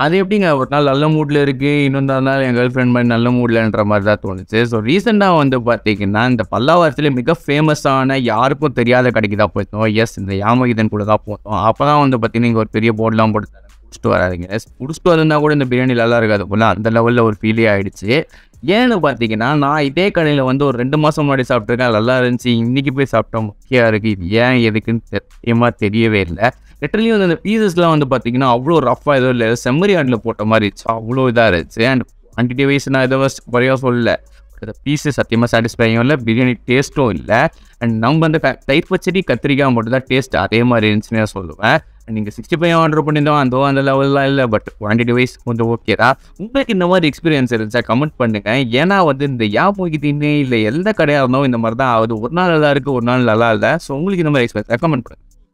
அது எப்படிங்க ஒரு நாள் நல்ல மூட்ல இருக்கு, இன்னொரு நாள் என் கேர்ள் ஃப்ரெண்ட் மாரி நல்ல மூட்லன்ற மாரி தான் தோணுச்சு. ஸோ ரீசென்ட்டா வந்து பார்த்தீங்கன்னா, இந்த பல்லாவரத்திலே மிக ஃபேமஸான யாருக்கும் தெரியாத கடைக்கு தான் போயிருந்தோம். எஸ் இந்த யாமகிதன் கூட தான் போனோம். அப்பதான் வந்து பார்த்தீங்கன்னா, இங்க ஒரு பெரிய போர்ட்லாம் போட்டுருந்தாங்க. குடிச்சிட்டு வராதீங்க. குடிச்சிட்டு வந்திருந்தா கூட இந்த பிரியாணி நல்லா இருக்காது போல. அந்த லெவல்ல ஒரு ஃபீலே ஆயிடுச்சு. ஏன்னு பார்த்தீங்கன்னா, நான் இதே கடையில வந்து ஒரு 2 மாசம் முன்னாடி சாப்பிட்டுருக்கேன். நல்லா இருந்துச்சு. இன்னைக்கு போய் சாப்பிட்டா மொக்கையா இருக்கு. இது ஏன் எதுக்குன்னு சத்தியமா தெரியவே இல்ல. லிட்டரலி வந்து அந்த பீஸஸ்லாம் வந்து பார்த்தீங்கன்னா, அவ்வளோ ரஃப்பா எதுவும் இல்ல. செம்மறி ஆட்டுல போட்ட மாரி இருந்துச்சு. அவ்வளோ இதா இருந்துச்சு. அண்ட் குவான்டிட்டி வைஸ் நான் எதுவும் குறையா சொல்லல. அந்த பீஸு சத்தியமா சாட்டிஸ்ஃபையும் இல்ல. பிரியாணி டேஸ்ட்டும் இல்ல. அண்ட் நம்ம அந்த க தயிர் பச்சடி, கத்திரிக்காய் மட்டும் தான் டேஸ்ட் அதே மாரி இருந்துச்சுன்னு தான் சொல்லுவேன். நீங்க 65 ஆர்டர் பண்ணியிருந்தோம். அதுவும் அந்த லெவல்லாம் இல்ல. பட் குவான்டிட்டி வைஸ் கொஞ்சம் ஓகே தான். உங்களுக்கு இந்த மாரி எக்ஸ்பீரியன்ஸ் இருந்துச்சா கமெண்ட் பண்ணுங்க. ஏன்னா வந்து இந்த யாமகிதன்னு இல்ல எந்த கடையா இருந்தாலும் இந்த மாரி தான் ஆகுது. ஒரு நாள் நல்லா இருக்கு, ஒரு நாள் நல்லா இல்ல. ஸோ உங்களுக்கு இந்த மாரி எக்ஸ்பீரியன்ஸ் கமெண்ட் பண்ணுங்க.